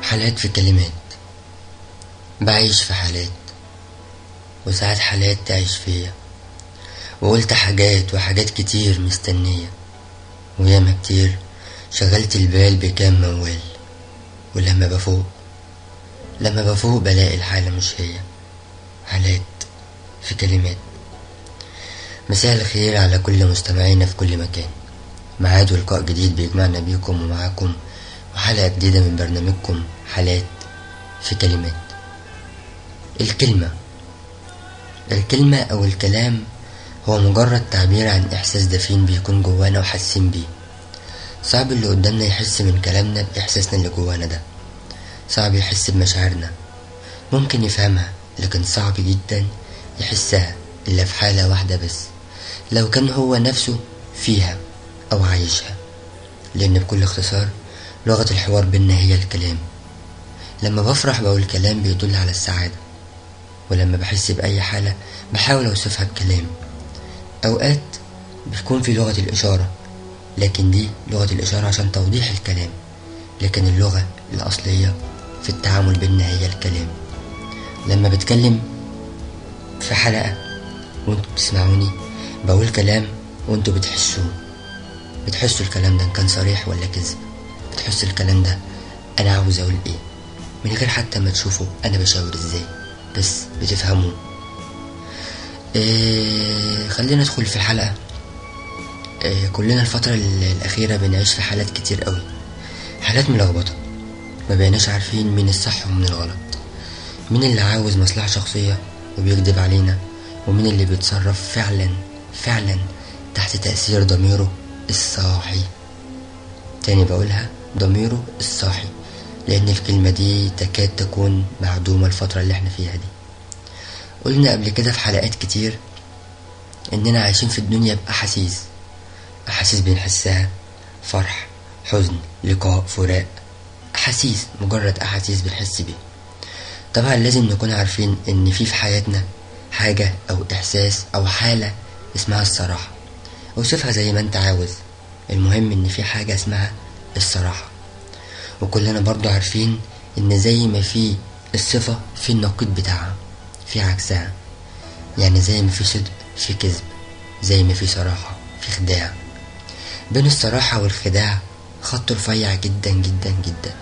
حالات في كلمات بعيش في حالات وساعات حالات تعيش فيا وقلت حاجات وحاجات كتير مستنية وياما كتير شغلت البال بكام موال ولما بفوق لما بفوق بلاقي الحالة مش هي حالات في كلمات مساء الخير على كل مستمعينا في كل مكان معاد ولقاء جديد بيجمعنا بيكم ومعاكم وحلقة جديدة من برنامجكم حالات في كلمات الكلمة الكلمة أو الكلام هو مجرد تعبير عن إحساس دفين بيكون جوانا وحاسين بيه صعب اللي قدامنا يحس من كلامنا بإحساسنا اللي جوانا ده صعب يحس بمشاعرنا ممكن يفهمها لكن صعب جدا يحسها إلا في حالة واحدة بس لو كان هو نفسه فيها أو عايشها لأن بكل اختصار لغة الحوار بينا هي الكلام لما بفرح بقول كلام بيدل على السعادة ولما بحس بأي حالة بحاول أوصفها بكلام أوقات بتكون في لغة الإشارة لكن دي لغة الإشارة عشان توضيح الكلام لكن اللغة الأصلية في التعامل بينا هي الكلام لما بتكلم في حلقة وانتوا بتسمعوني بقول كلام وانتوا بتحسوه بتحسوا الكلام ده كان صريح ولا كذب بتحسوا الكلام ده انا عاوز اقول ايه من غير حتى ما تشوفوا انا بشاور ازاي بس بتفهموه إيه خلينا ندخل في الحلقة إيه كلنا الفترة الأخيرة بنعيش في حالات كتير قوي حالات ملخبطة ما بقيناش عارفين مين الصح ومين الغلط مين اللي عاوز مصلحة شخصية وبيكذب علينا ومين اللي بيتصرف فعلا فعلا تحت تأثير ضميره الصاحي تاني بقولها ضميره الصاحي لأن الكلمة دي تكاد تكون معدومة الفترة اللي احنا فيها دي قلنا قبل كده في حلقات كتير إننا عايشين في الدنيا بأحاسيس أحاسيس بنحسها فرح حزن لقاء فراق أحاسيس مجرد أحاسيس بنحس بيها طبعا لازم نكون عارفين إن في في حياتنا حاجة أو إحساس أو حالة اسمها الصراحة اوصفها زي ما انت عاوز المهم ان في حاجة اسمها الصراحة وكلنا برضو عارفين ان زي ما في الصفة في النقيض بتاعها في عكسها يعني زي ما في صدق في كذب زي ما في صراحة في خداع بين الصراحة والخداع خط رفيع جدا جدا جدا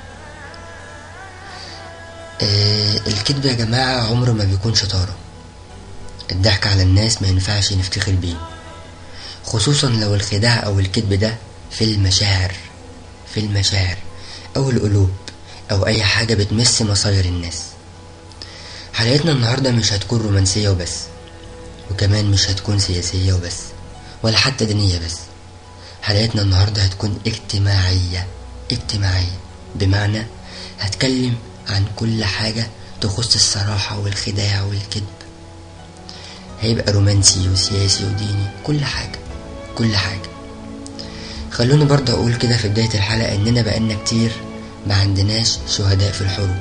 آه الكذب يا جماعة عمره ما بيكون شطارة الضحك على الناس ما ينفعش نفتخر بيه خصوصا لو الخداع او الكذب ده في المشاعر في المشاعر او القلوب او اي حاجة بتمس مصاير الناس حلقتنا النهاردة مش هتكون رومانسية وبس وكمان مش هتكون سياسية وبس ولا حتى دينية بس حلقتنا النهاردة هتكون اجتماعية اجتماعية بمعنى هتكلم عن كل حاجة تخص الصراحة والخداع والكذب هيبقى رومانسي وسياسي وديني كل حاجة كل حاجة خلوني برضه أقول كده في بداية الحلقة إننا بقالنا كتير ما عندناش شهداء في الحروب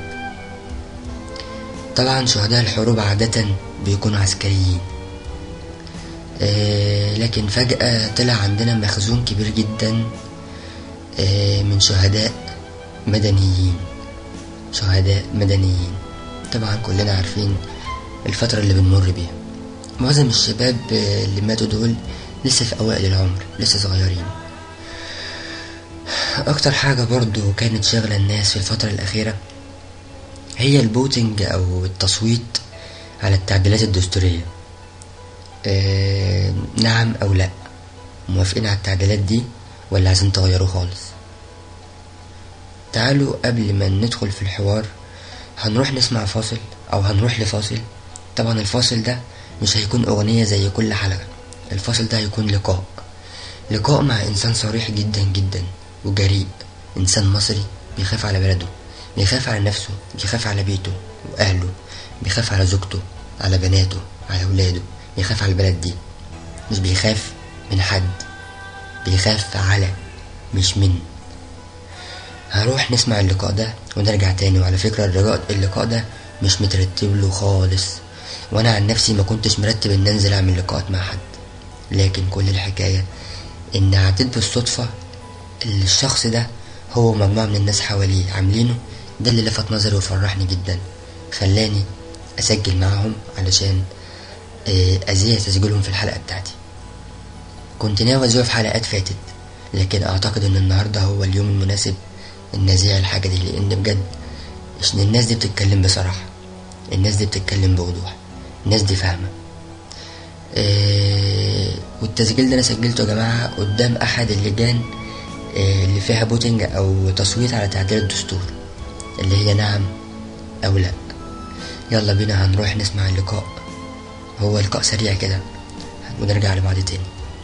طبعا شهداء الحروب عادة بيكونوا عسكريين آه لكن فجأة طلع عندنا مخزون كبير جدا آه من شهداء مدنيين شهداء مدنيين طبعا كلنا عارفين الفترة اللي بنمر بيها معظم الشباب اللي ماتوا دول لسه في أوائل العمر لسه صغيرين أكتر حاجة برضو كانت شاغلة الناس في الفترة الأخيرة هي البوتنج أو التصويت على التعديلات الدستورية آه نعم أو لا موافقين على التعديلات دي ولا عايزين تغيروا خالص تعالوا قبل ما ندخل في الحوار هنروح نسمع فاصل أو هنروح لفاصل طبعا الفاصل ده مش هيكون أغنية زي كل حلقة الفاصل ده هيكون لقاء لقاء مع إنسان صريح جدا جدا وجريء إنسان مصري بيخاف على بلده بيخاف على نفسه بيخاف على بيته وأهله بيخاف على زوجته على بناته على أولاده بيخاف على البلد دي مش بيخاف من حد بيخاف على مش من هروح نسمع اللقاء ده ونرجع تاني وعلى فكرة اللقاء, اللقاء ده مش مترتب له خالص وانا عن نفسي ما كنتش مرتب ان انزل اعمل لقاءات مع حد لكن كل الحكاية ان عديت بالصدفة الشخص ده هو مجموعة من الناس حواليه عاملينه ده اللي لفت نظري وفرحني جدا خلاني اسجل معاهم علشان ازيع تسجيلهم في الحلقة بتاعتي كنت ناوي ازوق في حلقات فاتت لكن اعتقد ان النهاردة هو اليوم المناسب ان ازيع الحاجة دي لان بجد عشان الناس دي بتتكلم بصراحة الناس دي بتتكلم بوضوح الناس دي فاهمة إيه والتسجيل ده انا سجلته يا جماعة قدام احد اللجان إيه اللي فيها بوتنج او تصويت على تعديل الدستور اللي هي نعم او لا يلا بينا هنروح نسمع اللقاء هو لقاء سريع كده ونرجع لبعض تاني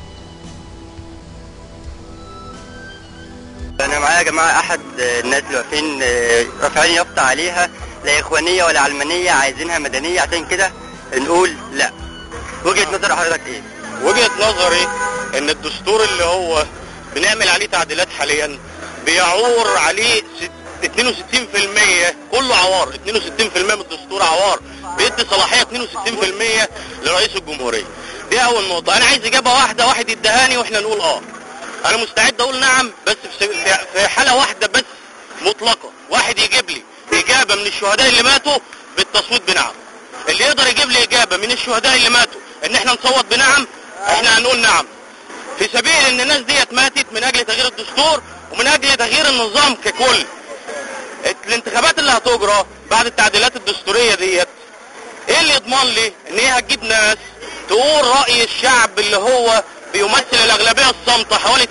انا معايا يا جماعه احد الناس اللي واقفين رافعين يافطه عليها لا اخوانيه ولا علمانيه عايزينها مدنيه عشان كده نقول لا وجهه نظر حضرتك ايه وجهه نظري ان الدستور اللي هو بنعمل عليه تعديلات حاليا بيعور عليه 62% كله عوار 62% من الدستور عوار بيدي صلاحيه 62% لرئيس الجمهوريه دي اول نقطه انا عايز اجابه واحده واحد يدهاني واحنا نقول اه انا مستعد اقول نعم بس في حاله واحده بس مطلقه واحد يجيب لي اجابه من الشهداء اللي ماتوا بالتصويت بنعم اللي يقدر يجيب لي اجابه من الشهداء اللي ماتوا ان احنا نصوت بنعم احنا هنقول نعم في سبيل ان الناس ديت ماتت من اجل تغيير الدستور ومن اجل تغيير النظام ككل الانتخابات اللي هتجرى بعد التعديلات الدستوريه ديت ايه اللي يضمن لي ان هي هتجيب ناس تقول راي الشعب اللي هو بيمثل الاغلبيه الصامته حوالي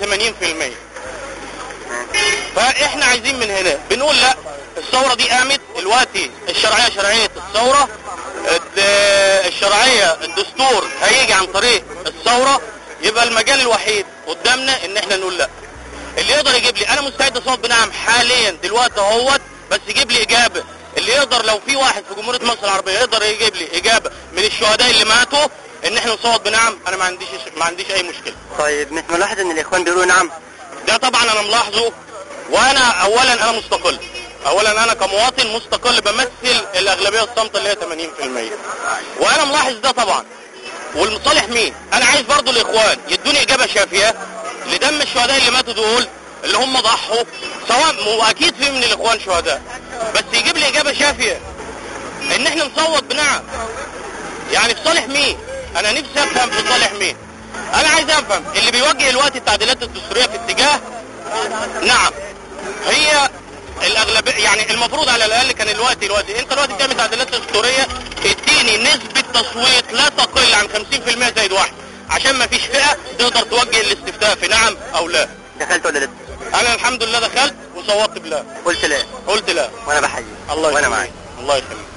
80% فاحنا عايزين من هنا بنقول لا الثوره دي قامت دلوقتي الشرعيه شرعيه الثوره الشرعيه الدستور هيجي عن طريق الثوره يبقى المجال الوحيد قدامنا ان احنا نقول لا اللي يقدر يجيب لي انا مستعد اصوت بنعم حاليا دلوقتي اهوت بس يجيب لي اجابه اللي يقدر لو في واحد في جمهوريه مصر العربيه يقدر يجيب لي اجابه من الشهداء اللي ماتوا ان احنا نصوت بنعم انا ما عنديش ما عنديش اي مشكله طيب مش ملاحظ ان الاخوان بيقولوا نعم ده طبعا انا ملاحظه وانا اولا انا مستقل اولا انا كمواطن مستقل بمثل الاغلبيه الصامته اللي هي 80% وانا ملاحظ ده طبعا والمصالح مين انا عايز برضو الاخوان يدوني اجابه شافيه لدم الشهداء اللي ماتوا دول اللي هم ضحوا سواء واكيد في من الاخوان شهداء بس يجيب لي اجابه شافيه ان احنا نصوت بنعم يعني في صالح مين انا نفسي افهم في صالح مين انا عايز افهم اللي بيوجه الوقت التعديلات الدستوريه في اتجاه نعم هي الاغلبيه يعني المفروض على الاقل كان الوقت الوقت انت دلوقتي بتعمل تعديلات دستوريه اديني نسبه تصويت لا تقل عن 50% زائد واحد عشان ما فيش فئه تقدر توجه الاستفتاء في نعم او لا دخلت ولا لسه انا الحمد لله دخلت وصوتت بلا قلت لا قلت لا وانا بحيي الله وانا معاك الله يخليك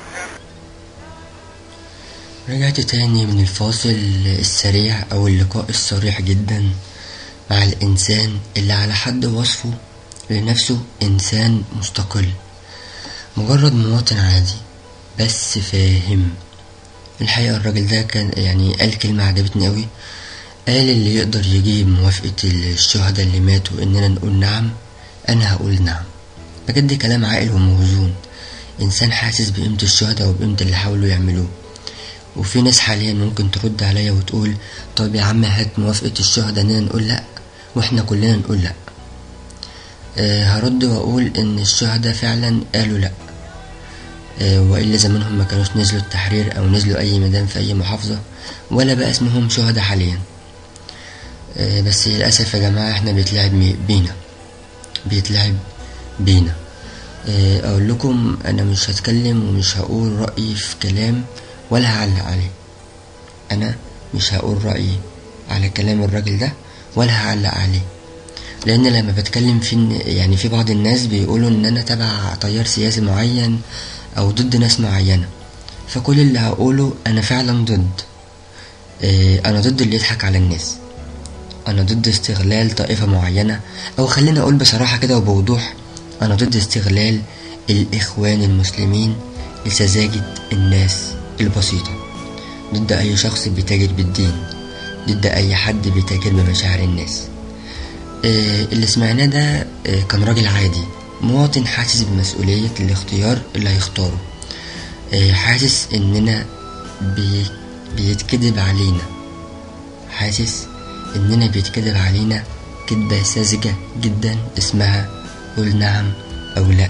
رجعت تاني من الفاصل السريع او اللقاء الصريح جدا مع الانسان اللي على حد وصفه لنفسه انسان مستقل مجرد مواطن عادي بس فاهم الحقيقة الراجل ده كان يعني قال كلمة عجبتني قوي قال اللي يقدر يجيب موافقة الشهداء اللي ماتوا اننا نقول نعم انا هقول نعم بجد كلام عاقل وموزون انسان حاسس بقيمة الشهداء وبقيمة اللي حاولوا يعملوه وفي ناس حاليا ممكن ترد عليا وتقول طب يا عم هات موافقة الشهداء اننا نقول لا واحنا كلنا نقول لا أه هرد واقول ان الشهداء فعلا قالوا لا أه والا زمانهم ما كانوش نزلوا التحرير او نزلوا اي ميدان في اي محافظة ولا بقى اسمهم شهداء حاليا أه بس للاسف يا جماعة احنا بيتلعب بينا بيتلعب بينا اقول لكم انا مش هتكلم ومش هقول رأيي في كلام ولا هعلق عليه انا مش هقول رأيي على كلام الراجل ده ولا هعلق عليه لان لما بتكلم في يعني في بعض الناس بيقولوا ان انا تبع تيار سياسي معين او ضد ناس معينة فكل اللي هقوله انا فعلا ضد انا ضد اللي يضحك على الناس انا ضد استغلال طائفة معينة او خلينا اقول بصراحة كده وبوضوح انا ضد استغلال الاخوان المسلمين لسذاجة الناس البسيطة ضد اي شخص بيتاجر بالدين ضد اي حد بيتاجر بمشاعر الناس آه اللي سمعناه ده آه كان راجل عادي مواطن حاسس بمسؤولية الاختيار اللي هيختاره آه حاسس اننا بي بيتكذب علينا حاسس اننا بيتكذب علينا كذبة ساذجة جدا اسمها قول نعم او لا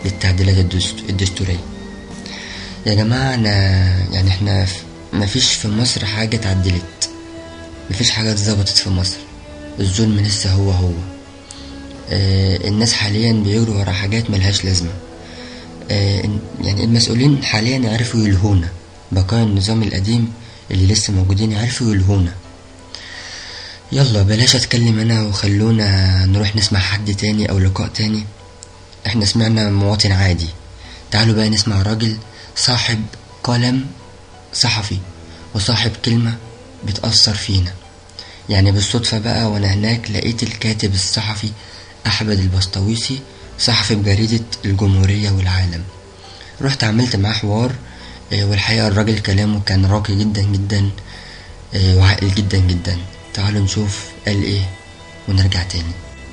للتعديلات الدست- الدستورية يا جماعة أنا يعني احنا ف- مفيش في مصر حاجة اتعدلت مفيش حاجة اتظبطت في مصر الظلم لسه هو هو آه الناس حاليا بيجروا ورا حاجات ملهاش لازمة آه إن- يعني المسؤولين حاليا عرفوا يلهونا بقايا النظام القديم اللي لسه موجودين عرفوا يلهونا يلا بلاش اتكلم انا وخلونا نروح نسمع حد تاني او لقاء تاني احنا سمعنا مواطن عادي تعالوا بقى نسمع راجل صاحب قلم صحفي وصاحب كلمة بتأثر فينا يعني بالصدفة بقى وانا هناك لقيت الكاتب الصحفي احمد البسطويسي صحفي بجريدة الجمهورية والعالم رحت عملت معاه حوار آه، والحقيقة الراجل كلامه كان راقي جدا جدا آه، وعاقل جدا جدا تعالوا نشوف قال ايه ونرجع تاني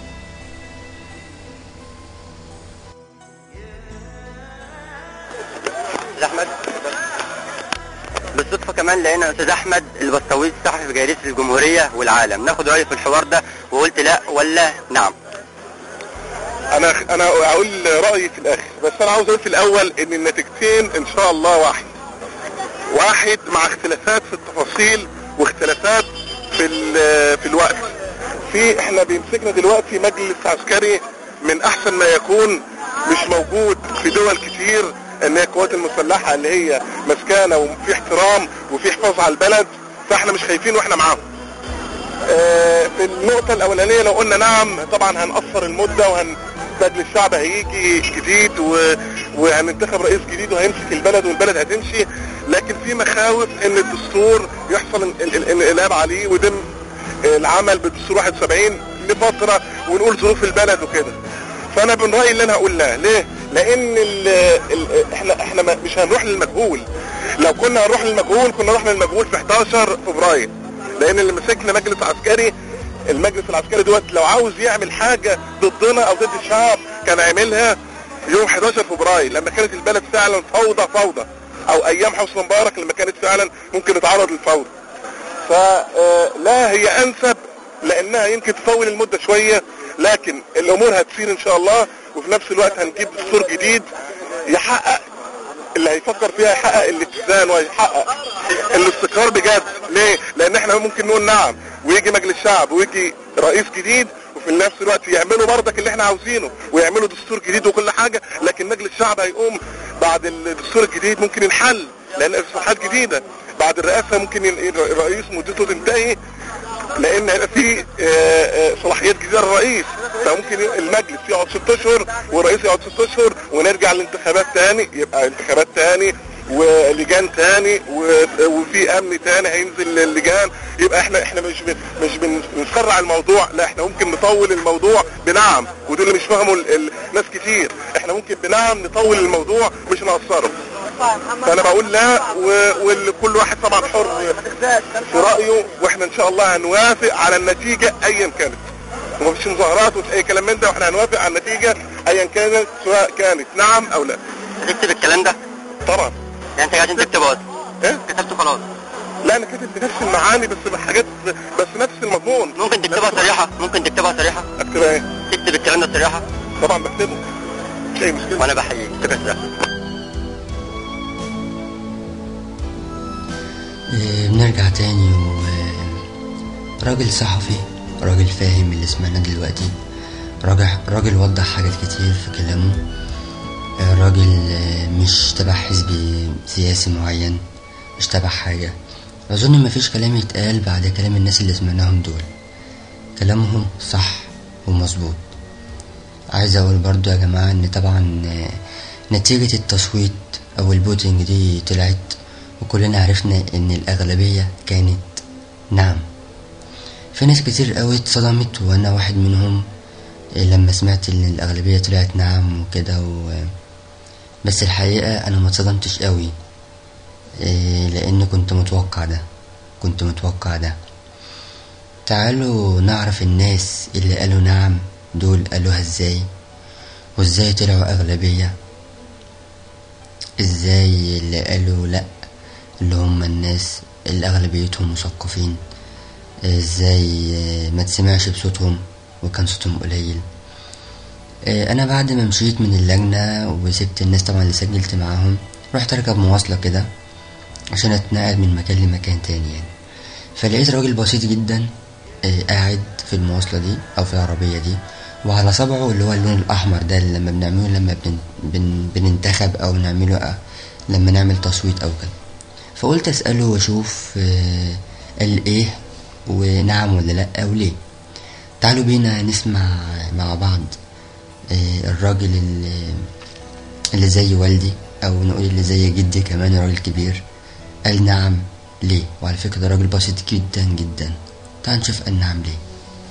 استاذ احمد بالصدفه كمان لقينا استاذ احمد البسطويسي صحفي في جريده الجمهوريه والعالم ناخد رايه في الحوار ده وقلت لا ولا نعم انا انا اقول رايي في الاخر بس انا عاوز اقول في الاول ان النتيجتين ان شاء الله واحد واحد مع اختلافات في التفاصيل واختلافات في ال- في الوقت في احنا بيمسكنا دلوقتي مجلس عسكري من احسن ما يكون مش موجود في دول كتير ان هي القوات المسلحه اللي هي مسكانه وفي احترام وفي حفاظ على البلد فاحنا مش خايفين واحنا معاهم آه، في النقطة الأولانية لو قلنا نعم طبعا هنقصر المدة وهن مجلس الشعب هيجي جديد و... وهننتخب رئيس جديد وهيمسك البلد والبلد هتمشي لكن في مخاوف ان الدستور يحصل ال- ال- الانقلاب عليه ويتم العمل بالدستور 71 لفترة ونقول ظروف البلد وكده فانا من رايي اللي انا هقول لا ليه لان ال ال احنا احنا ما- مش هنروح للمجهول لو كنا هنروح للمجهول كنا رحنا للمجهول في 11 فبراير لان اللي مسكنا مجلس عسكري المجلس العسكري دوت لو عاوز يعمل حاجة ضدنا او ضد الشعب كان عاملها يوم 11 فبراير لما كانت البلد فعلا فوضى فوضى او ايام حسني مبارك لما كانت فعلا ممكن نتعرض للفوضى فلا هي انسب لانها يمكن تطول المدة شوية لكن الامور هتسير ان شاء الله وفي نفس الوقت هنجيب دستور جديد يحقق اللي هيفكر فيها يحقق الاتزان ويحقق الاستقرار بجد ليه لان احنا ممكن نقول نعم ويجي مجلس الشعب ويجي رئيس جديد وفي نفس الوقت يعملوا برضك اللي احنا عاوزينه ويعملوا دستور جديد وكل حاجة لكن مجلس الشعب هيقوم بعد الدستور الجديد ممكن ينحل لان اصلاحات جديده بعد الرئاسة ممكن ين- الرئيس مدته تنتهي لان هيبقى في آه، آه، صلاحيات جديده للرئيس فممكن المجلس يقعد ست اشهر والرئيس يقعد ست اشهر ونرجع لانتخابات تاني يبقى انتخابات تاني ولجان تاني و- وفي امن تاني هينزل اللجان يبقى احنا احنا مش بن- مش بن- بنسرع الموضوع لا احنا ممكن نطول الموضوع بنعم ودول اللي مش فاهموا ال- ال- ناس كتير احنا ممكن بنعم نطول الموضوع مش نقصره فانا بقول لا و- وكل واحد طبعا حر في رايه واحنا ان شاء الله هنوافق على النتيجه ايا كانت ومفيش مظاهرات واي كلام من ده واحنا هنوافق على النتيجه ايا كانت سواء كانت نعم او لا تكتب الكلام ده طبعا يعني انت عايزين تكتبه اصلا ايه كتبته خلاص لا انا كاتب بنفس المعاني بس بحاجات بس نفس المضمون ممكن تكتبها صريحه ممكن تكتبها صريحه اكتبها ايه تكتب الكلام ده صريحه طبعا بكتبه مش اي مشكله وانا بحييك شكرا آه، بنرجع تاني و راجل صحفي راجل فاهم اللي سمعنا دلوقتي راجل راجل وضح حاجات كتير في كلامه آه، راجل آه، مش تبع حزب سياسي معين مش تبع حاجة أظن مفيش كلام يتقال بعد كلام الناس اللي سمعناهم دول كلامهم صح ومظبوط عايز أقول برضو يا جماعة إن طبعا آه، نتيجة التصويت أو البوتنج دي طلعت وكلنا عرفنا إن الأغلبية كانت نعم في ناس كتير قوي اتصدمت وأنا واحد منهم آه، لما سمعت إن الأغلبية طلعت نعم وكده و... بس الحقيقة أنا ما اتصدمتش قوي آه، لأن كنت متوقع ده كنت متوقع ده تعالوا نعرف الناس اللي قالوا نعم دول قالوها ازاي وازاي طلعوا أغلبية ازاي اللي قالوا لأ اللي هم الناس اللي أغلبيتهم مثقفين ازاي آه، ما تسمعش بصوتهم وكان صوتهم قليل آه، انا بعد ما مشيت من اللجنة وسبت الناس طبعا اللي سجلت معاهم رحت اركب مواصلة كده عشان اتنقل من مكان لمكان تاني يعني فلقيت راجل بسيط جدا آه، قاعد في المواصلة دي او في العربية دي وعلى صبعه اللي هو اللون الاحمر ده اللي لما بنعمله لما بن بن بننتخب او نعمله آه، لما نعمل تصويت او كده فقلت اساله واشوف آه، قال ايه ونعم ولا لا وليه تعالوا بينا نسمع مع بعض آه، الراجل اللي, اللي زي والدي او نقول اللي زي جدي كمان راجل كبير قال نعم ليه وعلى فكرة ده راجل بسيط جدا جدا تعال نشوف قال نعم ليه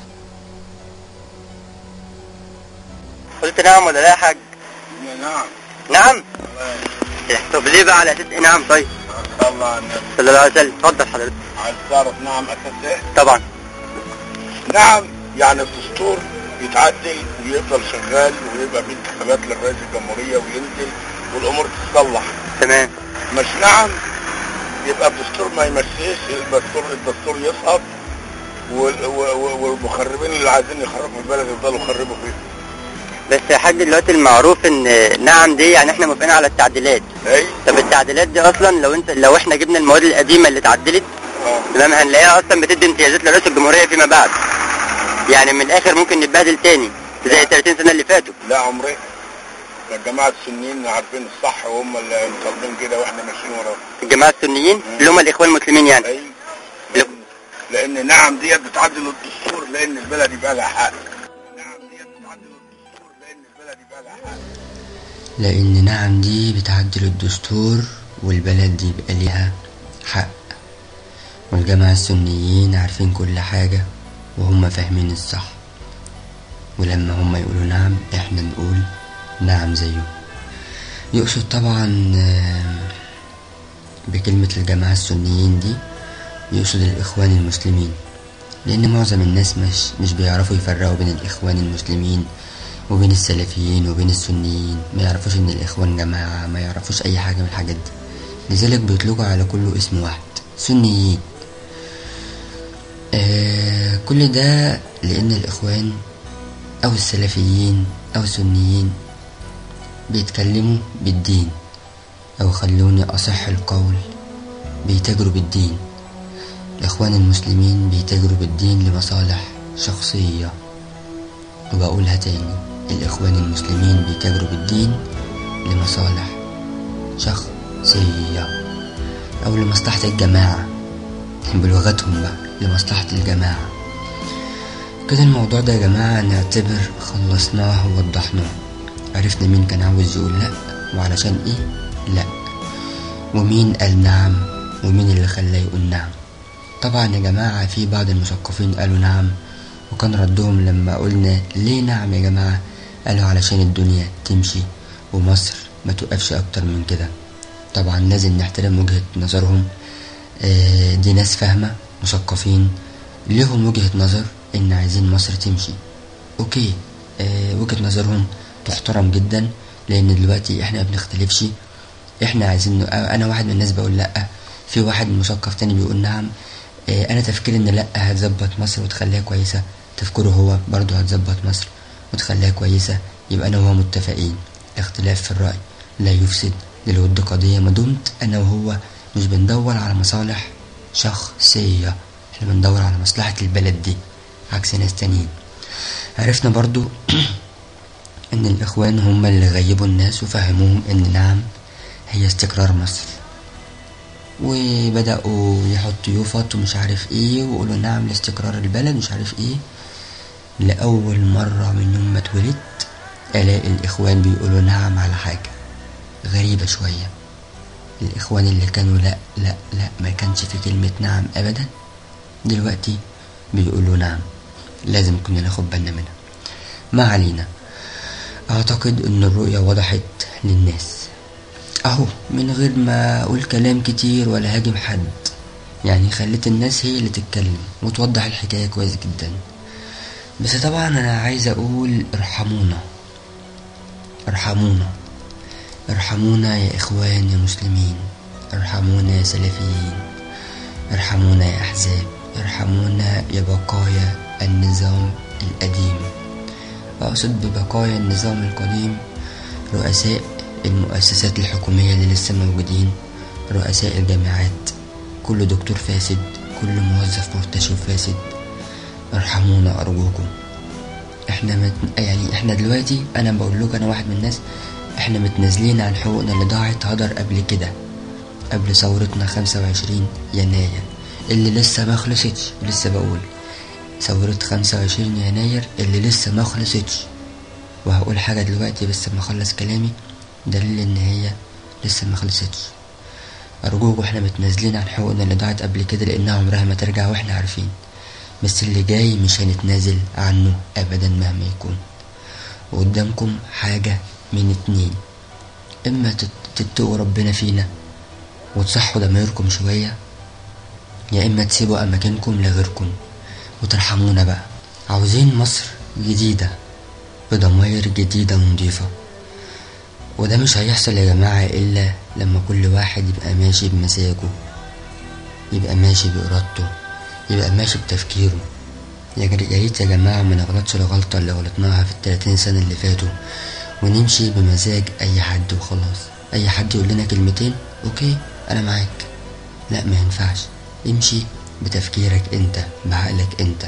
قلت نعم ولا لا يا حاج نعم نعم طب ليه بقى على اساس ايه نعم طيب الله على النبي صلى الله عليه وسلم اتفضل حضرتك عايز تعرف نعم اساس ايه؟ طبعا نعم يعني الدستور يتعدل ويفضل شغال ويبقى في انتخابات للرئيس الجمهورية وينزل والامور تتصلح تمام مش نعم يبقى الدستور ما يمشيش الدستور الدستور يسقط وال- و- و- والمخربين اللي عايزين يخربوا البلد يفضلوا يخربوا فيه بس يا حاج دلوقتي المعروف ان نعم دي يعني احنا موافقين على التعديلات اي طب التعديلات دي اصلا لو انت لو احنا جبنا المواد القديمه اللي اتعدلت اه تمام هنلاقيها اصلا بتدي امتيازات لرئيس الجمهوريه فيما بعد يعني من الاخر ممكن نتبهدل تاني زي ال 30 سنه اللي فاتوا لا عمري ده الجماعة السنيين عارفين الصح وهم اللي طالبين كده واحنا ماشيين وراهم الجماعه السنيين اللي هم الاخوان المسلمين يعني اي لأن, لان نعم ديت بتعدل الدستور لان البلد يبقى لها حق نعم ديت بتعدل الدستور لان البلد يبقى لها حق لأن نعم دي بتعدل الدستور والبلد دي يبقى ليها حق والجماعة السنيين عارفين كل حاجة وهم فاهمين الصح ولما هم يقولوا نعم احنا نقول نعم زيهم يقصد طبعا آه، بكلمة الجماعة السنيين دي يقصد الإخوان المسلمين لأن معظم الناس مش مش بيعرفوا يفرقوا بين الإخوان المسلمين وبين السلفيين وبين السنيين ما يعرفوش إن الإخوان جماعة ما يعرفوش أي حاجة من الحاجات دي لذلك بيطلقوا على كله اسم واحد سنيين آه كل ده لأن الإخوان أو السلفيين أو السنيين بيتكلموا بالدين أو خلوني أصح القول بيتاجروا بالدين الإخوان المسلمين بيتاجروا بالدين لمصالح شخصية وبقولها تاني الإخوان المسلمين بيتاجروا بالدين لمصالح شخصية أو لمصلحة الجماعة بلغتهم بقى لمصلحة الجماعة كده الموضوع ده يا جماعة نعتبر خلصناه ووضحناه عرفنا مين كان عاوز يقول لأ وعلشان إيه لأ ومين قال نعم ومين اللي خلاه يقول نعم طبعا يا جماعة في بعض المثقفين قالوا نعم وكان ردهم لما قلنا ليه نعم يا جماعة قالوا علشان الدنيا تمشي ومصر ما توقفش أكتر من كده طبعا لازم نحترم وجهة نظرهم آه، دي ناس فاهمة مثقفين ليهم وجهة نظر إن عايزين مصر تمشي أوكي آه، وجهة نظرهم تحترم جدا لأن دلوقتي إحنا ما بنختلفش إحنا عايزين ن- أنا واحد من الناس بقول لأ في واحد مثقف تاني بيقول نعم آه، أنا تفكيري إن لأ هتظبط مصر وتخليها كويسة تفكيره هو برضه هتظبط مصر وتخليها كويسة يبقى أنا وهو متفقين الاختلاف في الرأي لا يفسد للود قضية ما دمت أنا وهو مش بندور على مصالح شخصية احنا بندور على مصلحة البلد دي عكس ناس تانيين عرفنا برضو ان الاخوان هم اللي غيبوا الناس وفهموهم ان نعم هي استقرار مصر وبدأوا يحطوا يوفط ومش عارف ايه ويقولوا نعم لاستقرار البلد مش عارف ايه لأول مرة من يوم ما اتولدت ألاقي الإخوان بيقولوا نعم على حاجة غريبة شوية الإخوان اللي كانوا لا لا لا ما كانش في كلمة نعم أبدا دلوقتي بيقولوا نعم لازم كنا ناخد بالنا منها ما علينا أعتقد إن الرؤية وضحت للناس أهو من غير ما أقول كلام كتير ولا هاجم حد يعني خليت الناس هي اللي تتكلم وتوضح الحكاية كويس جدا بس طبعا أنا عايز أقول ارحمونا ارحمونا ارحمونا يا إخوان يا مسلمين ارحمونا يا سلفيين ارحمونا يا أحزاب ارحمونا يا بقايا النظام القديم أقصد ببقايا النظام القديم رؤساء المؤسسات الحكومية اللي لسه موجودين رؤساء الجامعات كل دكتور فاسد كل موظف مرتشي وفاسد ارحمونا أرجوكم احنا مت... يعني احنا دلوقتي انا بقول لكم انا واحد من الناس احنا متنازلين عن حقوقنا اللي ضاعت هدر قبل كده قبل ثورتنا 25 يناير اللي لسه ما خلصتش لسه بقول ثورة 25 يناير اللي لسه ما خلصتش وهقول حاجة دلوقتي بس ما اخلص كلامي دليل ان هي لسه ما خلصتش ارجوكوا احنا متنازلين عن حقوقنا اللي ضاعت قبل كده لانها عمرها ما ترجع واحنا عارفين بس اللي جاي مش هنتنازل عنه ابدا مهما يكون وقدامكم حاجة من اتنين اما تت- تتقوا ربنا فينا وتصحوا ضميركم شوية يا اما تسيبوا اماكنكم لغيركم وترحمونا بقى عاوزين مصر جديدة بضماير جديدة ونضيفة وده مش هيحصل يا جماعة إلا لما كل واحد يبقى ماشي بمزاجه يبقى ماشي بإرادته يبقى ماشي بتفكيره يا جر- يا ريت يا جماعة ما نغلطش الغلطة اللي غلطناها في التلاتين سنة اللي فاتوا ونمشي بمزاج أي حد وخلاص أي حد يقول لنا كلمتين أوكي أنا معاك لا ما ينفعش امشي بتفكيرك انت بعقلك انت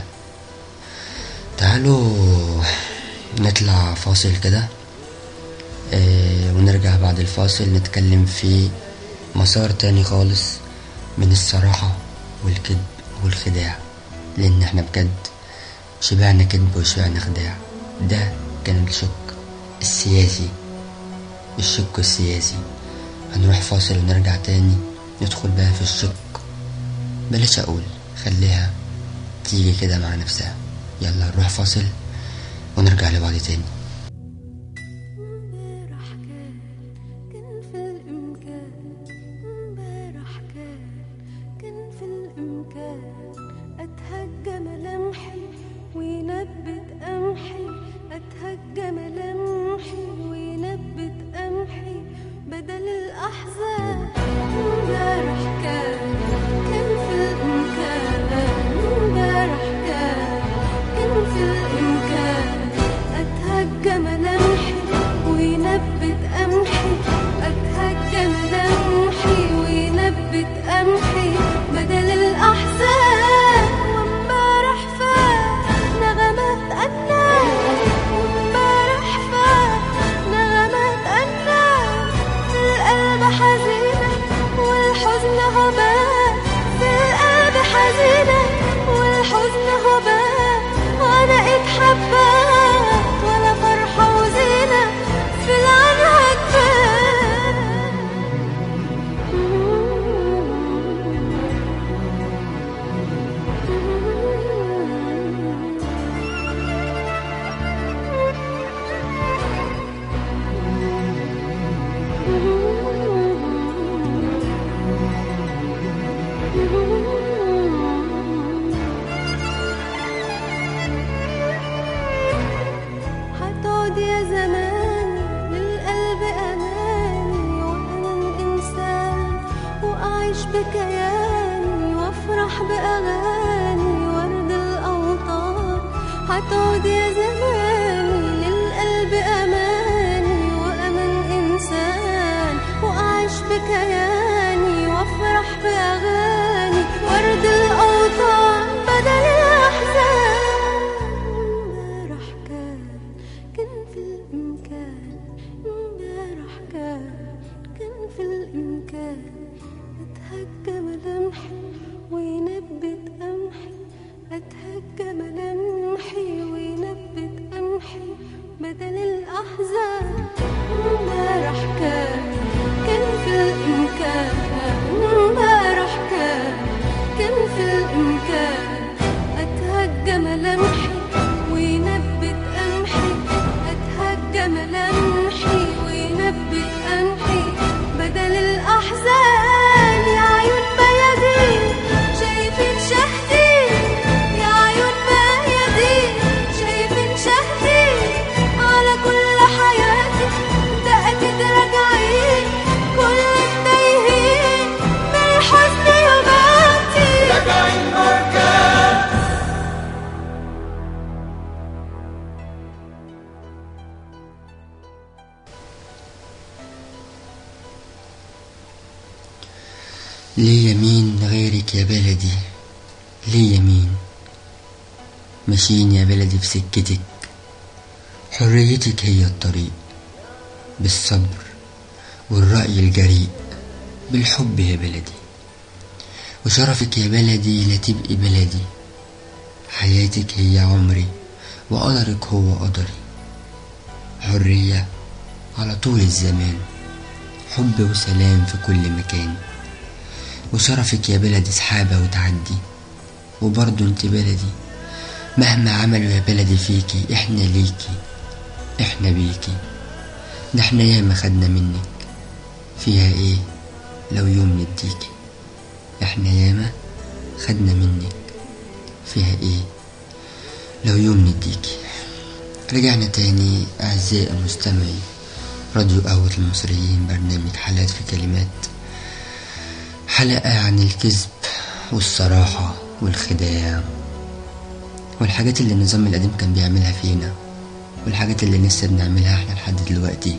تعالوا نطلع فاصل كده آه ونرجع بعد الفاصل نتكلم في مسار تاني خالص من الصراحة والكذب والخداع لأن احنا بجد شبعنا كذب وشبعنا خداع ده كان الشق السياسي الشق السياسي هنروح فاصل ونرجع تاني ندخل بقى في الشق بلاش أقول خليها تيجي كده مع نفسها يلا نروح فاصل ونرجع لبعض تاني امبارح كان كان في الإمكان امبارح كان كان في الإمكان أتهجى ملامحي وينبت قمحي أتهجى ملامحي وينبت قمحي بدل الأحزان امبارح كان كان في الإمكان امبارح كان كان في الإمكان أتهجى ملامحي وينبت قمحي أتهجى ملامحي وينبت قمحي بدل الأحزان وامبارح فات نغمات أنام وامبارح فات نغمات أنام في القلب حزينة والحزن هبان في القلب حزينة والحزن هبان وأنا إيد حبات ولا فرحة وزينة في العنها هتقعد يا زماني للقلب أماني وأنا الإنسان وأعيش بكياني وأفرح بأغاني ورد الأوطان هتقعد يا زماني للقلب أماني وأنا الإنسان وأعيش بكياني وأفرح بأغاني ورد الأوطان بدل الأحزان امبارح كان كان في الإمكان امبارح كان كان في الإمكان أتهجى ملامحي وينبت قمحي أتهجى ملامحي وينبت ليه يمين غيرك يا بلدي ليه يمين ماشيين يا بلدي في سكتك حريتك هي الطريق بالصبر والرأي الجريء بالحب يا بلدي وشرفك يا بلدي لا تبقي بلدي حياتك هي عمري وقدرك هو قدري حرية على طول الزمان حب وسلام في كل مكان وشرفك يا بلدي سحابة وتعدي وبرضه انت بلدي مهما عملوا يا بلدي فيكي احنا ليكي احنا بيكي ده احنا ياما خدنا منك فيها ايه لو يوم نديكي احنا ياما خدنا منك فيها ايه لو يوم نديكي رجعنا تاني أعزائي المستمعي راديو قهوة المصريين برنامج حالات في كلمات حلقة عن الكذب والصراحة والخداع والحاجات اللي النظام القديم كان بيعملها فينا والحاجات اللي لسه بنعملها احنا لحد دلوقتي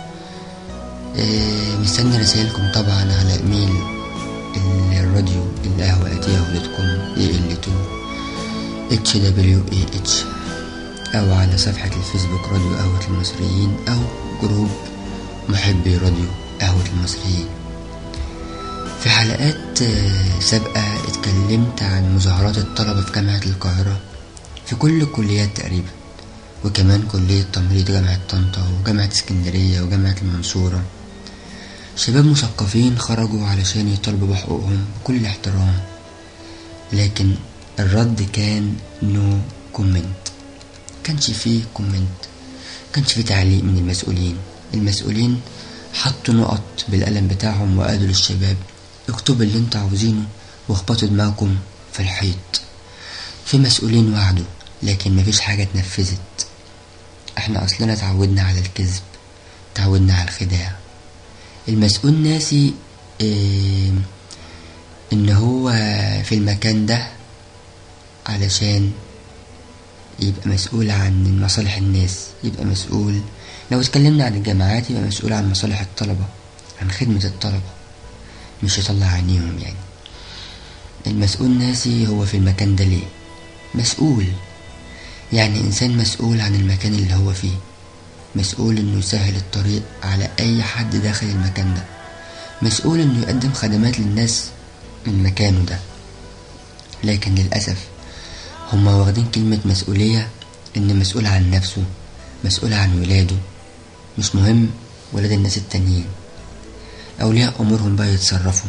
إيه مستني رسائلكم طبعا على ايميل الراديو القهوة اتياهو دوت كوم اي ال 2 اتش دبليو اي اتش او على صفحة الفيسبوك راديو قهوة المصريين او جروب محبي راديو قهوة المصريين في حلقات آه، سابقة اتكلمت عن مظاهرات الطلبة في جامعة القاهرة في كل الكليات تقريبا وكمان كلية تمريض جامعة طنطا وجامعة اسكندرية وجامعة المنصورة شباب مثقفين خرجوا علشان يطالبوا بحقوقهم بكل احترام لكن الرد كان نو كومنت كانش فيه كومنت كانش فيه تعليق من المسؤولين المسؤولين حطوا نقط بالقلم بتاعهم وقالوا للشباب اكتبوا اللي انتوا عاوزينه واخبطوا دماغكم في الحيط في مسؤولين وعدوا لكن مفيش حاجة اتنفذت احنا اصلنا اتعودنا على الكذب اتعودنا على الخداع المسؤول ناسي اه ان هو في المكان ده علشان يبقى مسؤول عن مصالح الناس يبقى مسؤول لو اتكلمنا عن الجامعات يبقى مسؤول عن مصالح الطلبة عن خدمة الطلبة مش يطلع عينيهم يعني المسؤول ناسي هو في المكان ده ليه مسؤول يعني إنسان مسؤول عن المكان اللي هو فيه مسؤول إنه يسهل الطريق على أي حد داخل المكان ده مسؤول إنه يقدم خدمات للناس من مكانه ده لكن للأسف هما واخدين كلمة مسؤولية إن مسؤول عن نفسه مسؤول عن ولاده مش مهم ولاد الناس التانيين أولياء أمورهم بقى يتصرفوا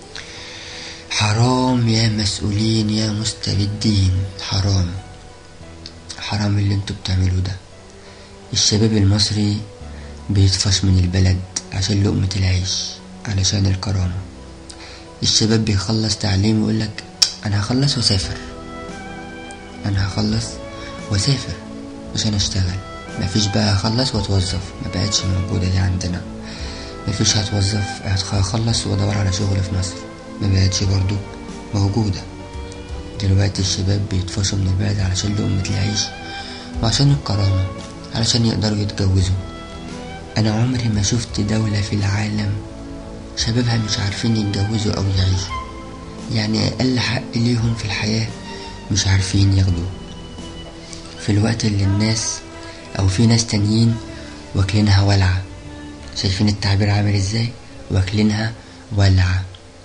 حرام يا مسؤولين يا مستبدين حرام حرام اللي انتوا بتعملوه ده الشباب المصري بيطفش من البلد عشان لقمة العيش علشان الكرامة الشباب بيخلص تعليم ويقولك أنا هخلص وأسافر أنا هخلص وأسافر عشان أشتغل مفيش بقى هخلص وأتوظف ما بقتش موجودة دي عندنا مفيش هتوظف هخلص وأدور على شغل في مصر ما بقتش برضو موجودة دلوقتي الشباب بيطفشوا من البلد علشان لقمة العيش وعشان الكرامة علشان يقدروا يتجوزوا أنا عمري ما شفت دولة في العالم شبابها مش عارفين يتجوزوا أو يعيشوا يعني أقل حق ليهم في الحياة مش عارفين ياخدوه في الوقت اللي الناس أو في ناس تانيين واكلينها ولعة شايفين التعبير عامل ازاي واكلينها ولعة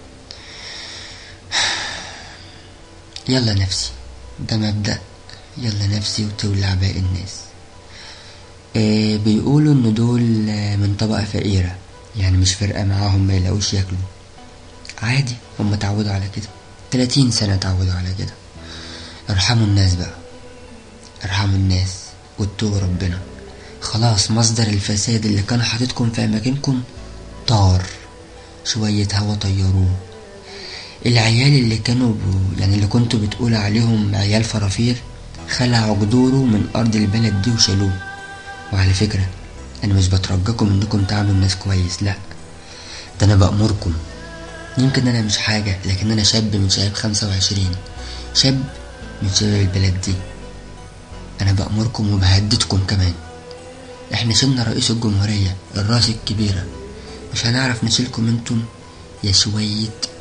يلا نفسي ده مبدأ يلا نفسي وتولع باقي الناس آه بيقولوا ان دول آه، من طبقة فقيرة يعني مش فارقة معاهم ما يلاقوش ياكلوا عادي هم اتعودوا على كده تلاتين سنة اتعودوا على كده ارحموا الناس بقى ارحموا الناس واتقوا ربنا خلاص مصدر الفساد اللي كان حاططكم في اماكنكم طار شوية هوا طيروه العيال اللي كانوا ب... يعني اللي كنتوا بتقول عليهم عيال فرافير خلعوا جذوره من ارض البلد دي وشالوه وعلى فكرة انا مش بترجاكم انكم تعاملوا الناس كويس لا ده انا بأمركم يمكن انا مش حاجة لكن انا شاب من شباب خمسة وعشرين شاب من شباب البلد دي انا بأمركم وبهددكم كمان احنا شلنا رئيس الجمهورية الراس الكبيرة مش هنعرف نشيلكم انتم يا شوية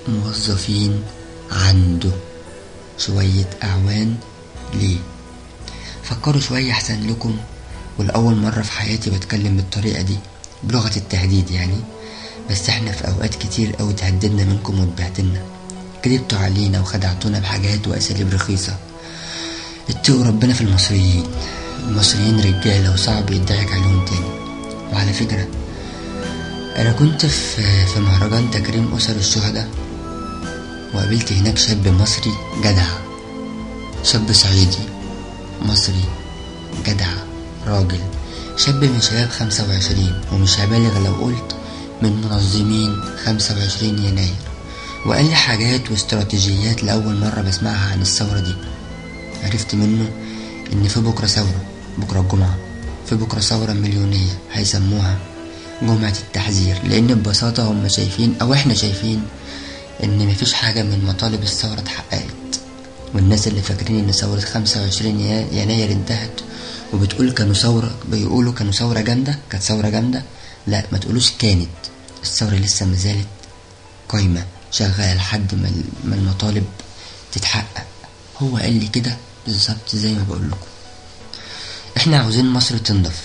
موظفين عنده شوية أعوان ليه فكروا شوية أحسن لكم والأول مرة في حياتي بتكلم بالطريقة دي بلغة التهديد يعني بس احنا في أوقات كتير أوي تهددنا منكم واتبهدلنا كذبتوا علينا وخدعتونا بحاجات وأساليب رخيصة اتقوا ربنا في المصريين المصريين رجالة وصعب يضحك عليهم تاني وعلى فكرة أنا كنت في في مهرجان تكريم أسر الشهداء وقابلت هناك شاب مصري جدع شاب صعيدي مصري جدع راجل شاب من شباب خمسة وعشرين ومش هبالغ لو قلت من منظمين خمسة وعشرين يناير وقال لي حاجات واستراتيجيات لأول مرة بسمعها عن الثورة دي عرفت منه إن في بكرة ثورة بكرة الجمعة في بكرة ثورة مليونية هيسموها جمعة التحذير لأن ببساطة هم شايفين أو إحنا شايفين إن مفيش حاجة من مطالب الثورة اتحققت والناس اللي فاكرين إن ثورة 25 يناير انتهت وبتقول كانوا ثورة بيقولوا كانوا ثورة جامدة كانت ثورة جامدة لا ما تقولوش كانت الثورة لسه مازالت قايمة شغالة لحد ما ما المطالب تتحقق هو قال لي كده بالظبط زي ما بقول لكم احنا عاوزين مصر تنضف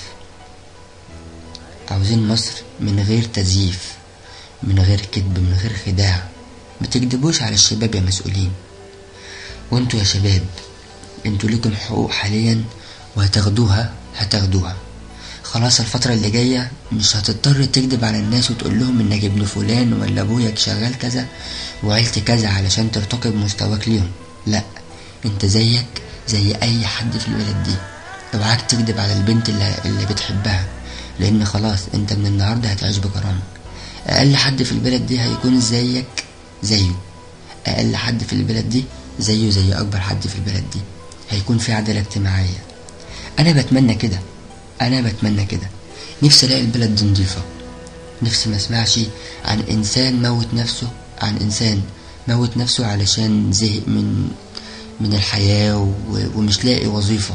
عاوزين مصر من غير تزييف من غير كذب من غير خداع ما تكذبوش على الشباب يا مسؤولين وانتوا يا شباب انتوا ليكم حقوق حاليا وهتاخدوها هتاخدوها خلاص الفترة اللي جاية مش هتضطر تكذب على الناس وتقول لهم انك ابن فلان ولا ابوياك شغال كذا وعيلتي كذا علشان ترتقي بمستواك ليهم لا انت زيك زي اي حد في البلد دي اوعاك تكذب على البنت اللي, اللي بتحبها لان خلاص انت من النهاردة هتعيش بكرامة اقل حد في البلد دي هيكون زيك زيه اقل حد في البلد دي زيه زي اكبر حد في البلد دي هيكون في عدالة اجتماعية انا بتمنى كده انا بتمنى كده نفسي الاقي البلد دي نضيفة نفسي ما اسمعش عن انسان موت نفسه عن انسان موت نفسه علشان زهق من من الحياة و- ومش لاقي وظيفة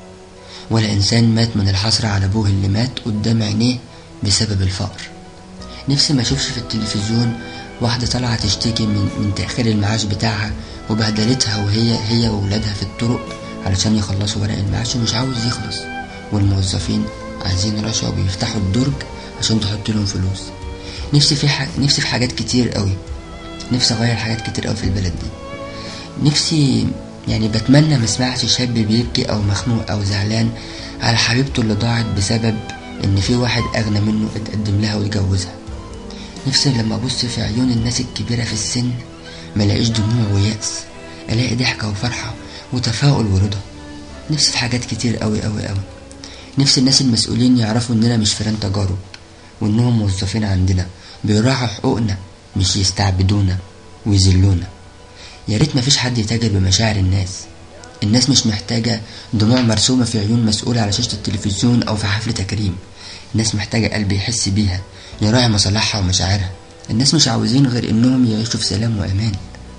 ولا إنسان مات من الحسرة على أبوه اللي مات قدام عينيه بسبب الفقر نفسي ما أشوفش في التلفزيون واحدة طالعة تشتكي من, من تأخير المعاش بتاعها وبهدلتها وهي هي وولادها في الطرق علشان يخلصوا ورق المعاش ومش عاوز يخلص والموظفين عايزين رشا وبيفتحوا الدرج عشان تحط لهم فلوس نفسي في ح... نفسي في حاجات كتير قوي نفسي اغير حاجات كتير قوي في البلد دي نفسي يعني بتمنى ما اسمعش شاب بيبكي او مخنوق او زعلان على حبيبته اللي ضاعت بسبب ان في واحد اغنى منه اتقدم لها واتجوزها نفسي لما ابص في عيون الناس الكبيره في السن ما الاقيش دموع ويأس الاقي ضحكه وفرحه وتفاؤل ورضا نفسي في حاجات كتير قوي قوي قوي نفسي الناس المسؤولين يعرفوا اننا مش فيران تجارب وانهم موظفين عندنا بيراعوا حقوقنا مش يستعبدونا ويذلونا يا ريت مفيش حد يتاجر بمشاعر الناس الناس مش محتاجة دموع مرسومة في عيون مسؤول على شاشة التلفزيون أو في حفل تكريم الناس محتاجة قلب يحس بيها يراعي مصالحها ومشاعرها الناس مش عاوزين غير إنهم يعيشوا في سلام وأمان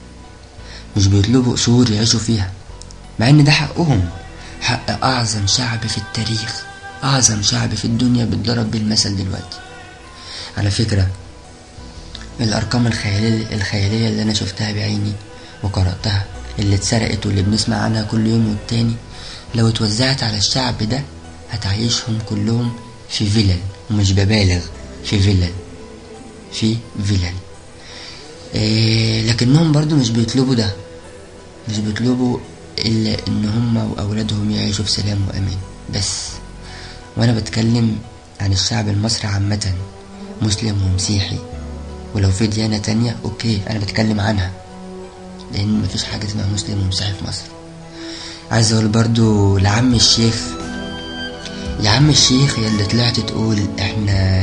مش بيطلبوا قصور يعيشوا فيها مع إن ده حقهم حق أعظم شعب في التاريخ أعظم شعب في الدنيا بيتضرب بالمثل دلوقتي على فكرة الأرقام الخيالية, الخيالية اللي أنا شفتها بعيني وقرأتها اللي اتسرقت واللي بنسمع عنها كل يوم والتاني لو اتوزعت على الشعب ده هتعيشهم كلهم في فيلل ومش ببالغ في فيلل في فيلل إيه لكنهم برضو مش بيطلبوا ده مش بيطلبوا إلا إن هم وأولادهم يعيشوا في سلام وأمان بس وأنا بتكلم عن الشعب المصري عامة مسلم ومسيحي ولو في ديانة تانية أوكي أنا بتكلم عنها لأن مفيش حاجة اسمها مسلم ومسيحي في مصر عايز أقول برضو لعم الشيخ يا عم الشيخ يا اللي طلعت تقول احنا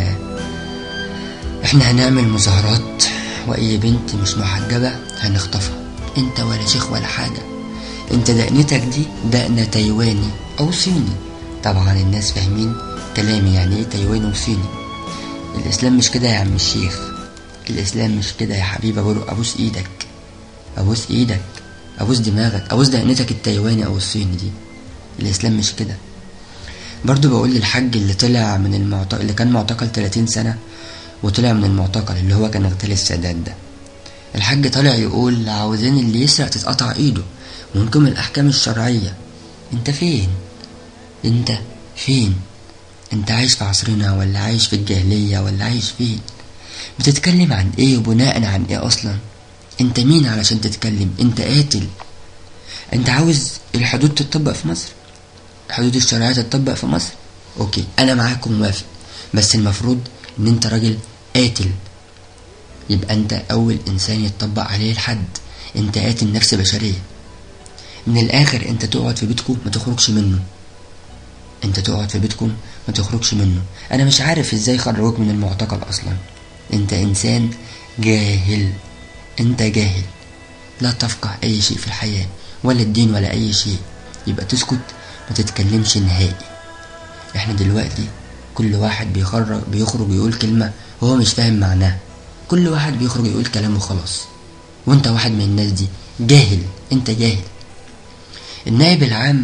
احنا هنعمل مظاهرات واي بنت مش محجبة هنخطفها انت ولا شيخ ولا حاجة انت دقنتك دي دقنة تايواني او صيني طبعا الناس فاهمين كلامي يعني ايه تايواني وصيني الاسلام مش كده يا عم الشيخ الاسلام مش كده يا حبيبي ابوس ايدك ابوس ايدك ابوس دماغك ابوس دقنتك التايواني او الصيني دي الاسلام مش كده برضو بقول للحاج اللي طلع من المعتقل اللي كان معتقل 30 سنة وطلع من المعتقل اللي هو كان اغتال السادات ده الحاج طالع يقول عاوزين اللي يسرق تتقطع ايده ونقيم الاحكام الشرعية انت فين انت فين انت عايش في عصرنا ولا عايش في الجاهلية ولا عايش فين بتتكلم عن ايه وبناء عن ايه اصلا انت مين علشان تتكلم انت قاتل انت عاوز الحدود تتطبق في مصر الحدود الشرعية تتطبق في مصر اوكي انا معاك وموافق بس المفروض ان انت راجل قاتل يبقى انت اول انسان يتطبق عليه الحد انت قاتل نفس بشرية من الاخر انت تقعد في بيتكم ما تخرجش منه انت تقعد في بيتكم ما تخرجش منه انا مش عارف ازاي خرجوك من المعتقل اصلا انت انسان جاهل انت جاهل لا تفقه اي شيء في الحياة ولا الدين ولا اي شيء يبقى تسكت ما تتكلمش نهائي احنا دلوقتي كل واحد بيخرج بيخرج يقول كلمة وهو مش فاهم معناها كل واحد بيخرج يقول كلام وخلاص وانت واحد من الناس دي جاهل انت جاهل النائب العام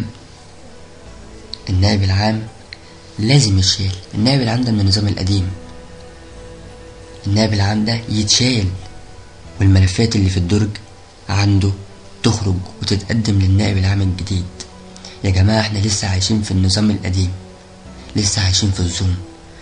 النائب العام لازم يتشال النائب العام ده من النظام القديم النائب العام ده يتشال والملفات اللي في الدرج عنده تخرج وتتقدم للنائب العام الجديد يا جماعة احنا لسه عايشين في النظام القديم لسه عايشين في الظلم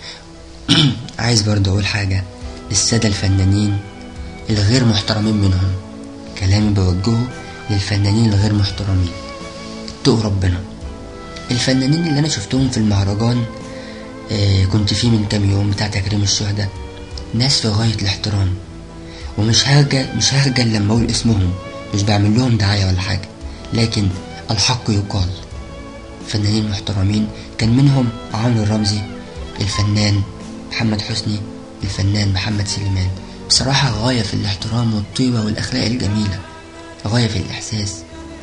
عايز برضه اقول حاجة السادة الفنانين الغير محترمين منهم كلامي بوجهه للفنانين الغير محترمين اتقوا ربنا الفنانين اللي انا شفتهم في المهرجان آه كنت فيه من كام يوم بتاع تكريم الشهداء ناس في غاية الاحترام ومش هرجع مش هرجل لما اقول اسمهم مش بعمل لهم دعاية ولا حاجة لكن الحق يقال فنانين محترمين كان منهم عمرو الرمزي الفنان محمد حسني الفنان محمد سليمان بصراحة غاية في الاحترام والطيبة والأخلاق الجميلة غاية في الإحساس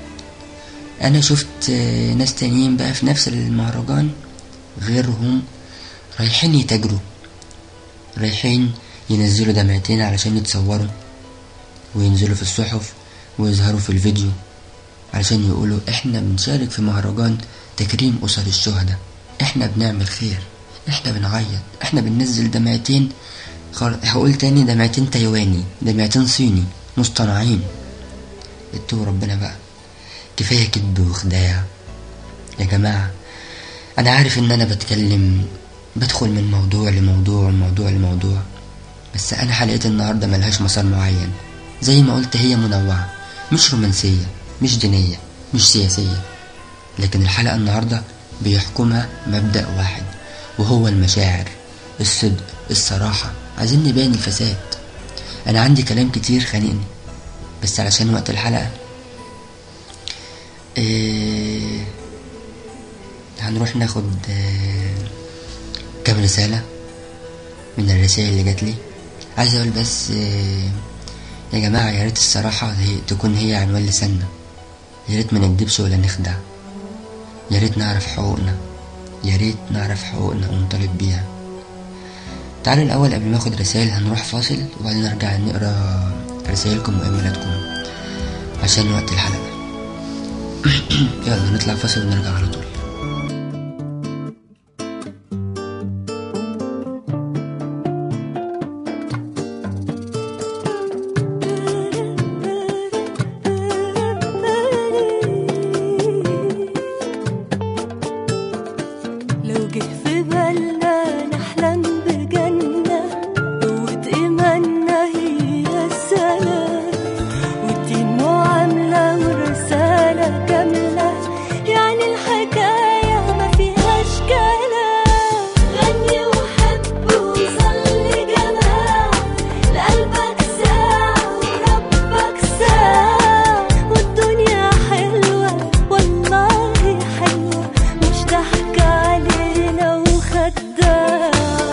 أنا شفت آه، ناس تانيين بقى في نفس المهرجان غيرهم رايحين يتاجروا رايحين ينزلوا دمعتين علشان يتصوروا وينزلوا في الصحف ويظهروا في الفيديو علشان يقولوا احنا بنشارك في مهرجان تكريم أسر الشهداء احنا بنعمل خير احنا بنعيط احنا بننزل دمعتين خل... هقول تاني دمعتين تايواني دمعتين صيني مصطنعين اتقوا ربنا بقى كفاية كذب وخداع يا جماعة أنا عارف إن أنا بتكلم بدخل من موضوع لموضوع وموضوع لموضوع بس أنا حلقتي النهاردة ملهاش مسار معين زي ما قلت هي منوعة مش رومانسية مش دينية مش سياسية لكن الحلقة النهاردة بيحكمها مبدأ واحد وهو المشاعر الصدق الصراحة عايزين نبين الفساد أنا عندي كلام كتير خانقني بس علشان وقت الحلقة إيه هنروح ناخد آه، كام رسالة من الرسائل اللي جات لي عايز اقول بس آه، يا جماعة يا ريت الصراحة هي تكون هي عنوان لساننا يا ريت ما نكدبش ولا نخدع يا ريت نعرف حقوقنا يا ريت نعرف حقوقنا ونطالب بيها تعالوا الأول قبل ما اخد رسائل هنروح فاصل وبعدين نرجع نقرا رسائلكم وإيميلاتكم عشان وقت الحلقة يلا نطلع فاصل ونرجع على طول لو جه في بالنا نحلم بجنة قوة إيماننا هي السلام والدين معاملة والرسالة كاملة يعني الحكاية ما فيهاش كلام غني وحب وصلي جماعة لقلبك ساعة وربك ساعة والدنيا حلوة والله حلوة مش ضحك علينا وخداع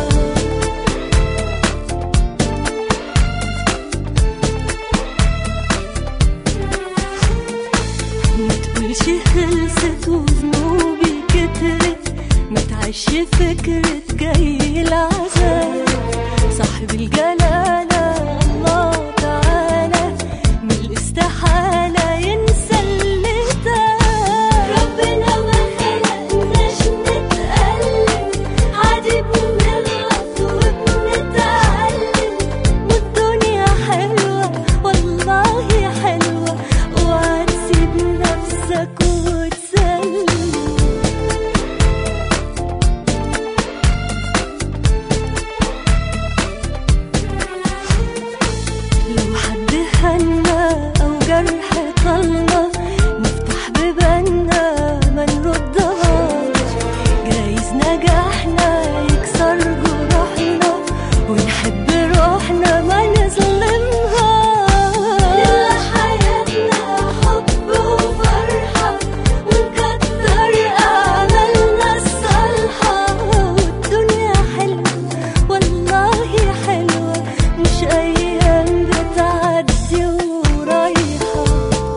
ما تقولش خلصت وذنوبي كترت ما تعيش فكرة جاي العذاب صاحب الجلالة الله تعالى من الاستحالة ينسى اللي تاب ربنا ما خلقناش نتألم عادي بنغلط وبنتعلم والدنيا حلوة والله نجاحنا يكسر جروحنا ونحب روحنا ما نظلمها نملى حياتنا حب وفرحة ونكتر أعمالنا الصالحة والدنيا حلوة والله حلوة مش أيام بتعدي ورايحة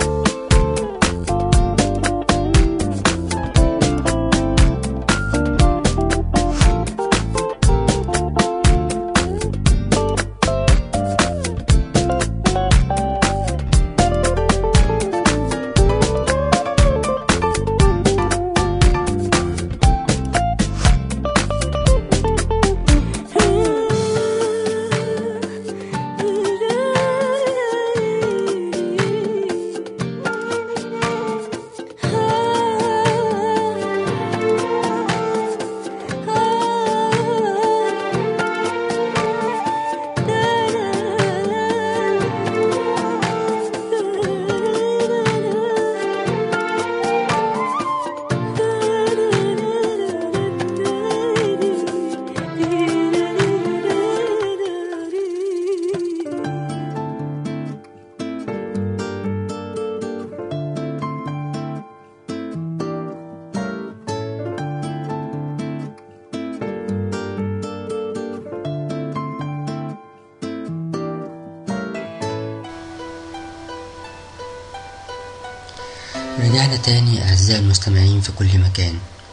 رجعنا تاني أعزائي المستمعين في كل مكان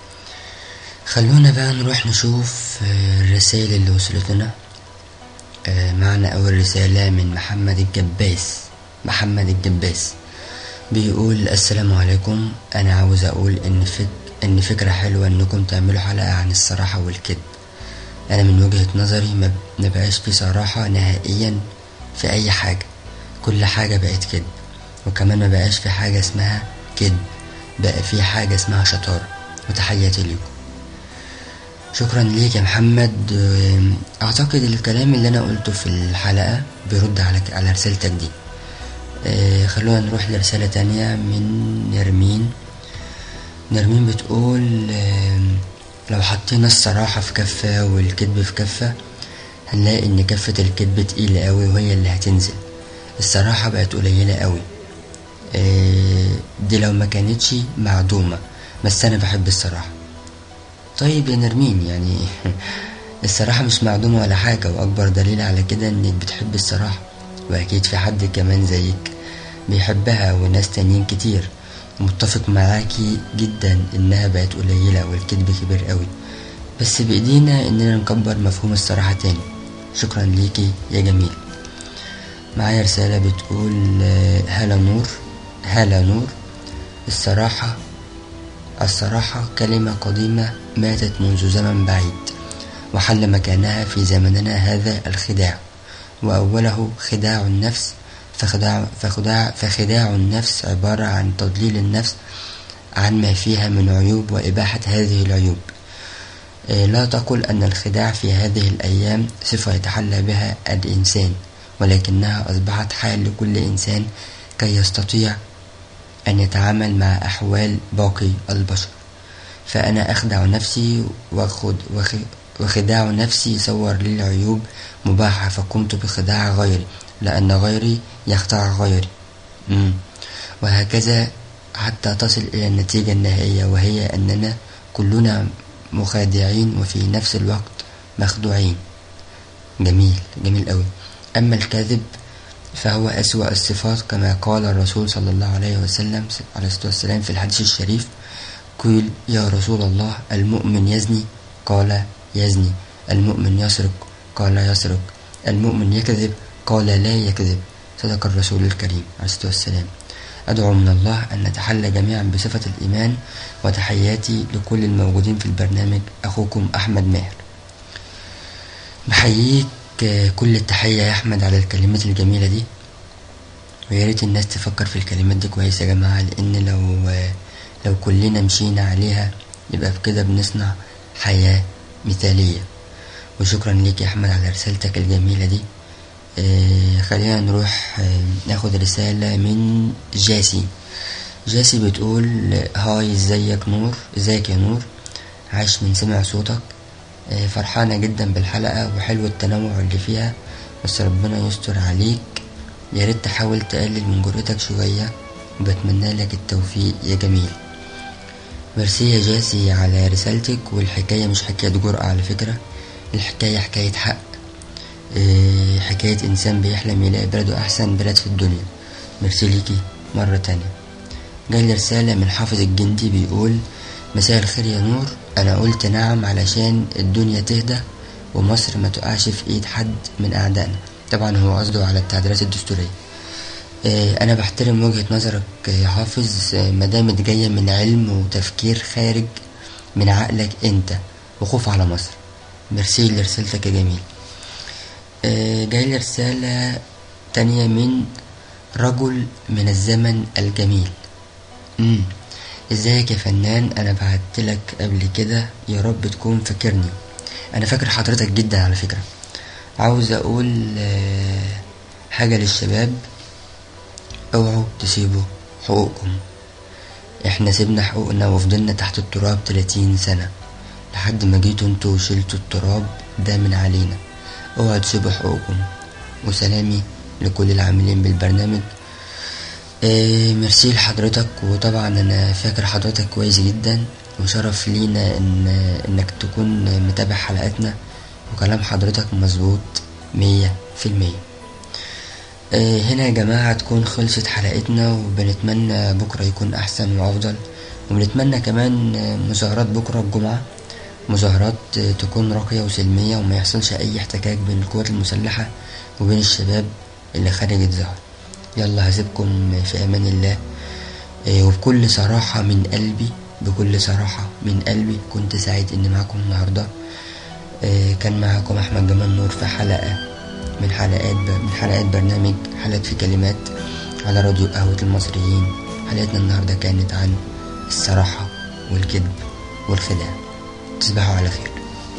خلونا بقى نروح نشوف آه، الرسائل اللي وصلت لنا آه، معنا أول رسالة من محمد الجباس محمد الجباس بيقول السلام عليكم أنا عاوز أقول إن فك إن فكرة حلوة إنكم تعملوا حلقة عن الصراحة والكذب أنا من وجهة نظري ما نبقاش في صراحة نهائيا في أي حاجة كل حاجة بقت كذب وكمان ما بقاش في حاجة اسمها كذب بقى في حاجة اسمها شطارة وتحياتي ليكم شكرا ليك يا محمد اعتقد الكلام اللي انا قلته في الحلقة بيرد على على رسالتك دي آه، خلونا نروح لرسالة تانية من نرمين نرمين بتقول آم، لو حطينا الصراحة في كفة والكذب في كفة هنلاقي ان كفة الكذب تقيلة قوي وهي اللي هتنزل الصراحة بقت قليلة قوي آه، دي لو ما كانتش معدومة بس انا بحب الصراحة طيب يا نرمين يعني الصراحة مش معدومة ولا حاجة وأكبر دليل على كده إنك بتحب الصراحة وأكيد في حد كمان زيك بيحبها وناس تانيين كتير متفق معاكي جدا إنها بقت قليلة والكذب كبير قوي بس بإيدينا إننا نكبر مفهوم الصراحة تاني شكرا ليكي يا جميل معايا رسالة بتقول آه، هلا نور هلا نور الصراحة الصراحة كلمة قديمة ماتت منذ زمن بعيد وحل مكانها في زمننا هذا الخداع وأوله خداع النفس فخداع, فخداع, فخداع النفس عبارة عن تضليل النفس عن ما فيها من عيوب وإباحة هذه العيوب آه، لا تقل أن الخداع في هذه الأيام صفة يتحلى بها الإنسان ولكنها أصبحت حال لكل إنسان كي يستطيع أن يتعامل مع أحوال باقي البشر فأنا أخدع نفسي وخد وخ وخداع نفسي صور لي العيوب مباحة فقمت بخداع غيري لأن غيري يخدع غيري مم. وهكذا حتى تصل إلى النتيجة النهائية وهي أننا كلنا مخادعين وفي نفس الوقت مخدوعين جميل جميل قوي أما الكذب فهو أسوأ الصفات كما قال الرسول صلى الله عليه وسلم عليه الصلاة والسلام في الحديث الشريف قيل يا رسول الله المؤمن يزني قال يزني المؤمن يسرق قال يسرق المؤمن يكذب قال لا يكذب صدق الرسول الكريم عليه الصلاة والسلام أدعو من الله أن نتحلى جميعا بصفة الإيمان وتحياتي لكل الموجودين في البرنامج أخوكم أحمد ماهر بحييك كل التحية يا أحمد على الكلمات الجميلة دي ويا ريت الناس تفكر في الكلمات دي كويس يا جماعة لأن لو لو كلنا مشينا عليها يبقى بكده بنصنع حياة مثالية وشكرا ليك يا أحمد على رسالتك الجميلة دي آه خلينا نروح آه ناخد رسالة من جاسي جاسي بتقول هاي ازيك نور ازيك يا نور عاش من سمع صوتك آه، فرحانة جدا بالحلقة وحلو التنوع اللي فيها بس ربنا يستر عليك يا ريت تحاول تقلل من جرأتك شوية وبتمنى لك التوفيق يا جميل ميرسي يا جاسي على رسالتك والحكاية مش حكاية جرأة على فكرة الحكاية حكاية حق إيه، حكاية إنسان بيحلم يلاقي بلده أحسن بلد في الدنيا ميرسي ليكي مرة تانية جالي رسالة من حافظ الجندي بيقول مساء الخير يا نور أنا قلت نعم علشان الدنيا تهدى ومصر ما تقعش في إيد حد من أعدائنا طبعا هو قصده على التعديلات الدستورية آه، أنا بحترم وجهة نظرك يا حافظ آه، مدامت جاية من علم وتفكير خارج من عقلك أنت وخوف على مصر ميرسي لرسالتك يا جميل آه، جاي لي رسالة تانية من رجل من الزمن الجميل مم. ازيك يا فنان انا بعتلك قبل كده يا رب تكون فاكرني انا فاكر حضرتك جدا على فكرة عاوز اقول آه، حاجة للشباب اوعوا تسيبوا حقوقكم احنا سيبنا حقوقنا وفضلنا تحت التراب 30 سنة لحد ما جيتوا انتوا وشلتوا التراب ده من علينا اوعوا تسيبوا حقوقكم وسلامي لكل العاملين بالبرنامج آه، ميرسي لحضرتك وطبعا انا فاكر حضرتك كويس جدا وشرف لينا ان انك تكون متابع حلقاتنا وكلام حضرتك مظبوط مية في المية آه، هنا يا جماعة تكون خلصت حلقتنا وبنتمنى بكرة يكون أحسن وأفضل وبنتمنى كمان آه، مظاهرات بكرة الجمعة مظاهرات آه، تكون راقية وسلمية وما يحصلش أي احتكاك بين القوات المسلحة وبين الشباب اللي خارج الظهر يلا هسيبكم في أمان الله آه، وبكل صراحة من قلبي بكل صراحة من قلبي كنت سعيد إني معكم النهاردة آه، كان معكم أحمد جمال نور في حلقة من حلقات من حلقات برنامج حلقات في كلمات على راديو قهوة المصريين حلقتنا النهاردة كانت عن الصراحة والكذب والخداع تصبحوا على خير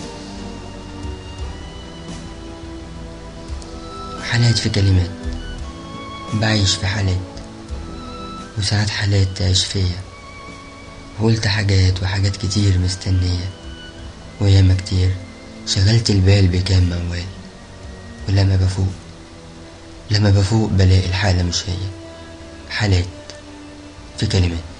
حالات في كلمات بعيش في حالات وساعات حالات تعيش فيا قلت حاجات وحاجات كتير مستنية وياما كتير شغلت البال بكام موال ولما بفوق لما بفوق بلاقي الحالة مش هي حالات في كلمات